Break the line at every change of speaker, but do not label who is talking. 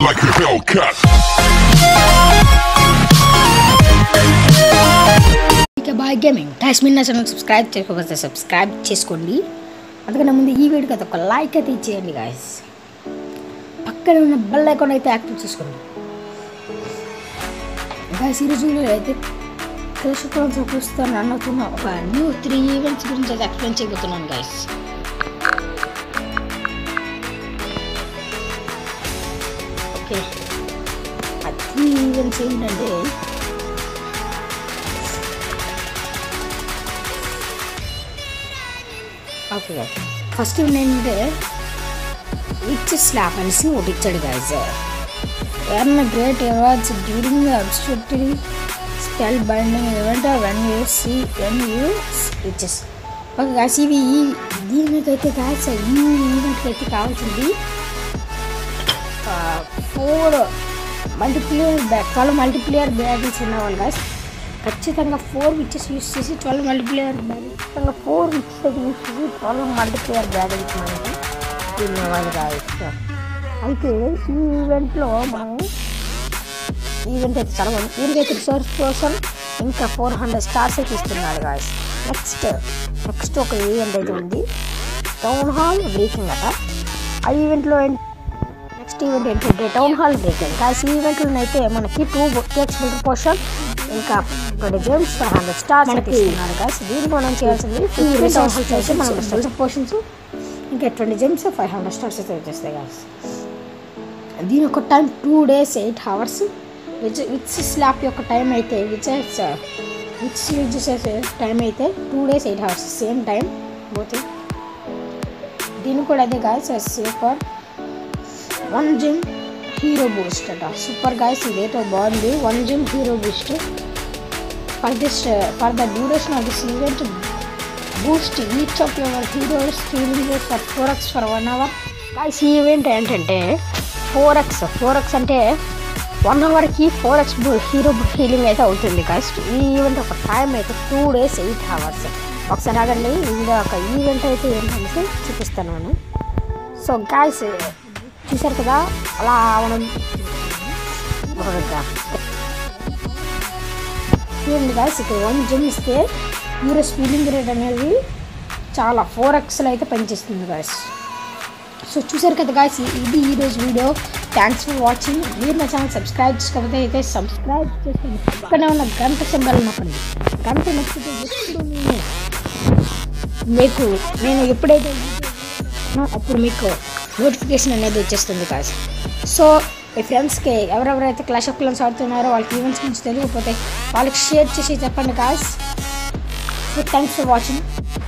like a Hellcat.
ఇక boy gaming dash మిన్ నా ఛానల్ సబ్స్క్రైబ్ చేసుకోకపోతే సబ్స్క్రైబ్ చేసుకోండి అందుకనే ముందు ఈ వీడియోకి అయితే ఒక లైక్ అయితే ఇచ్చేయండి గాయస్ పక్కన ఉన్న బెల్ ఐకాన్ అయితే యాక్టివ్ చేసుకోండి గాయస్ ఈరోజు వీడియోలో అయితే కృషికులం చూపిస్తాను అనుకున్న ఒక న్యూ త్రీ ఈవెంట్స్ గురించి అయితే ఎక్స్ప్లెయిన్ చేయబోతున్నాను గాయస్ ఓకే ఆ త్రీ ఈవెంట్స్ ఏంటంటే ఓకే ఫస్ట్ ఏంటంటే రిచ్ స్లాప్ అనేసి ఒకటి ఇచ్చాడు guys earn great awards during అబ్స్ట్రక్టరీ spell binding event when you see when you riches okay guys ఇవి ఈ దీనికైతే గాయస్ ఈ ఈవెంట్కి అయితే కావాల్సింది four multiplayer bag twelve multiplayer bagels ఉన్నవాళ్ళు గాయస్ ఖచ్చితంగా ఫోర్ విచెస్ యూస్ చేసి ట్వెల్వ్ మల్టీప్లేయర్ బ్యాగ్ ఖచ్చితంగా ఫోర్ విచెస్ అయితే యూస్ చేసి ట్వెల్వ్ మల్టీప్లేయర్ బ్యాగిల్స్ మనకి తినేవాళ్ళు కావచ్చు అయితే ఈ ఈవెంట్లో మనం ఈవెంట్ అయితే చాలా బాగుంది దీనికైతే రిసోర్స్ కోసం ఇంకా ఫోర్ హండ్రెడ్ స్టార్స్ అయితే ఇస్తున్నాడు గాయస్ నెక్స్ట్ నెక్స్ట్ ఒక ఈవెంట్ అయితే ఉంది టౌన్ హాల్ బ్రేకింగ్ అట ఆ ఈవెంట్లో నెక్స్ట్ ఈవెంట్ ఏంటంటే టౌన్ హాల్ బ్రేకింగ్ కాస్ ఈ ఈవెంట్లో అయితే మనకి టూ కేక్స్ ఫిల్టర్ పోషన్ ఇంకా twenty games five hundred stars మనకి ఇస్తున్నారు కాస్ దీనికి మనం చేయాల్సింది ఈ టౌన్ హాల్స్ అయితే మనం ఫిల్టర్ పోషన్స్ ఇంకా twenty games five hundred stars అయితే వచ్చేస్తాయి కాస్ దీని యొక్క time two days eight hours witch witch slap యొక్క టైం అయితే విచ్ విచ్ విచ్ టైం అయితే two days eight hours same time పోతే దీని కూడా అదే guys super one gem hero boost అట సూపర్ గాయస్ ఇదేటో బాగుంది one gem hero boost for this for the duration of this event boost each of your heroes healing for four x for one hour guys ఈ event ఏంటంటే four x four x అంటే one అవర్కి four x hero healing అయితే అవుతుంది guys ఈ event ఒక time అయితే two days eight hours ఒకసారి ఆగండి ఇందులో ఒక ఈవెంట్ అయితే ఏంటనేసి చూపిస్తాను నేను సో గాయస్ చూసారు కదా అలా మనం చూడండి గాయస్ ఇక్కడ వన్ జిమ్ ఇస్తే హీరో స్పీలింగ్ రేట్ అనేది చాలా ఫోర్ ఎక్స్లో అయితే పనిచేస్తుంది గాయస్ సో చూసారు కదా గాయస్ ఇది ఈరోజు వీడియో థ్యాంక్స్ ఫర్ వాచింగ్ మీరు నా ఛానల్ సబ్స్క్రైబ్ చేసుకోకపోతే అయితే సబ్స్క్రైబ్ చేసుకోండి ఇక్కడే ఉన్న గంట సింబల్ నొక్కండి గంట నొక్కితే ఎప్పుడు నేను మీకు నేను ఎప్పుడైతే వీడియో అప్పుడు మీకు నోటిఫికేషన్ అనేది వచ్చేస్తుంది కాదు సో మీ ఫ్రెండ్స్కి ఎవరెవరైతే క్లాష్ ఆఫ్ క్లన్స్ ఆడుతున్నారో వాళ్ళకి ఈవెంట్స్ గురించి తెలియకపోతే వాళ్ళకి షేర్ చేసి చెప్పండి cause so thanks for watching